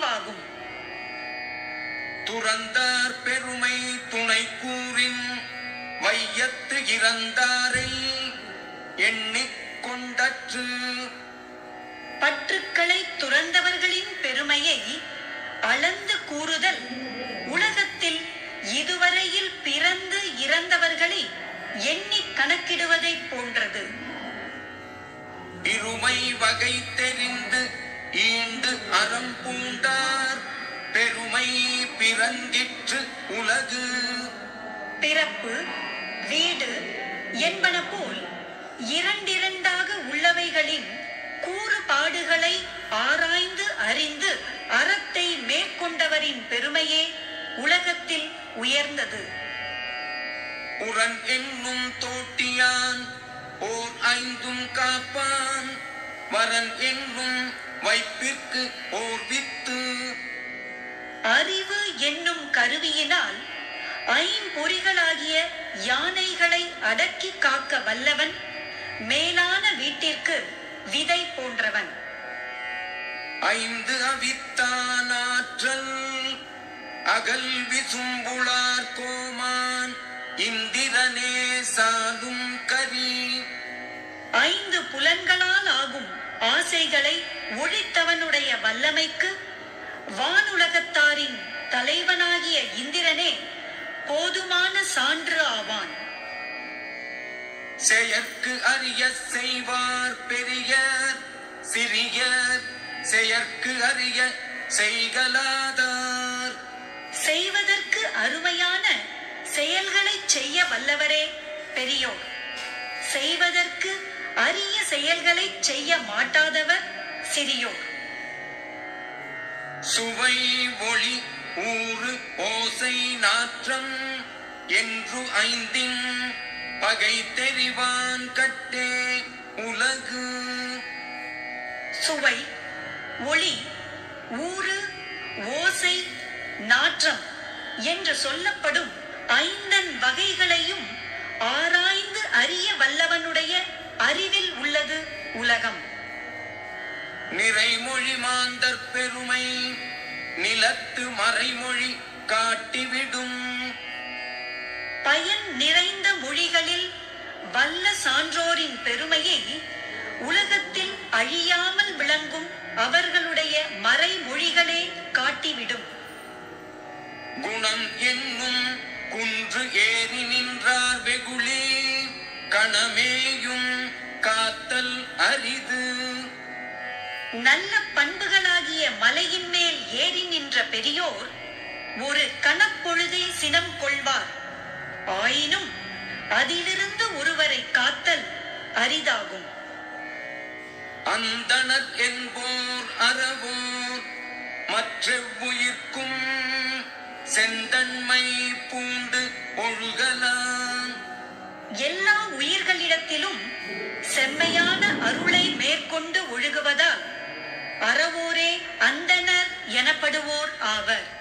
சிறப்பாகும் துறந்தார் பெருமை துணை கூறின் வையத்து இறந்தாரை எண்ணிக் கொண்டற்று பற்றுக்களை துறந்தவர்களின் பெருமையை அளந்து கூறுதல் உலகத்தில் இதுவரையில் பிறந்து இறந்தவர்களை எண்ணி கணக்கிடுவதைப் போன்றது இருமை வகை தெரிந்து ஈண்டு அறம் பூண்டார் பெருமை பிறந்திற்று உலகு பிறப்பு வீடு என்பன போல் இரண்டிரண்டாக உள்ளவைகளின் கூறுபாடுகளை ஆராய்ந்து அறிந்து அறத்தை மேற்கொண்டவரின் பெருமையே உலகத்தில் உயர்ந்தது உரன் என்னும் தோட்டியான் ஓர் ஐந்தும் காப்பான் வரன் என்னும் வைப்பிற்கு ஓர் வித்து அறிவு என்னும் கருவியினால் ஐம்பொறிகளாகிய யானைகளை அடக்கி காக்க வல்லவன் மேலான வீட்டிற்கு விதை போன்றவன் ஐந்து அவித்தான் ஆற்றல் அகல் விசும்புளார் கோமான் இந்திரனே சாலும் கரி ஐந்து புலன்களால் ஆகும் ஆசைகளை ஒழித்தவனுடைய வல்லமைக்கு வானுலகத்தாரின் தலைவனாகிய இந்திரனே போதுமான சான்று ஆவான் செயற்கு அறிய செய்வார் பெரியர் சிறியர் செயற்கு அறிய செய்கலாதார் செய்வதற்கு அருமையான செயல்களை செய்ய வல்லவரே பெரியோர் செய்வதற்கு அரிய செயல்களை செய்ய மாட்டாதவர் சிறியோர் சுவை ஒளி ஊறு ஓசை நாற்றம் என்று ஐந்தின் பகை தெரிவான் கட்டே உலகு சுவை ஒளி ஊறு ஓசை நாற்றம் என்று சொல்லப்படும் ஐந்தன் வகைகளையும் ஆராய்ந்து அறிய வல்லவனுடைய அறிவில் உள்ளது உலகம் நிறைமொழி மாந்தர் பெருமை நிலத்து மறைமொழி காட்டிவிடும் பயன் நிறைந்த மொழிகளில் வல்ல சான்றோரின் பெருமையை உலகத்தில் அழியாமல் விளங்கும் அவர்களுடைய மறைமொழிகளே காட்டிவிடும் குணம் என்னும் குன்று ஏறி நின்றார் வெகுளி கணமேயும் காத்தல் அரிது நல்ல பண்புகளாகிய மலையின் மேல் ஏறி நின்ற பெரியோர் ஒரு கணப்பொழுதே சினம் கொள்வார் ஆயினும் அதிலிருந்து ஒருவரை காத்தல் அரிதாகும் அந்தணர் என்போர் அறவோர் மற்றெவ்வுயிர்க்கும் செந்தன்மை பூண்டு ஒழுகலாம் எல்லா உயிர்களிடத்திலும் செம்மையான அருளை மேற்கொண்டு ஒழுகுவதால் அறவோரே அந்தணர் எனப்படுவோர் ஆவர்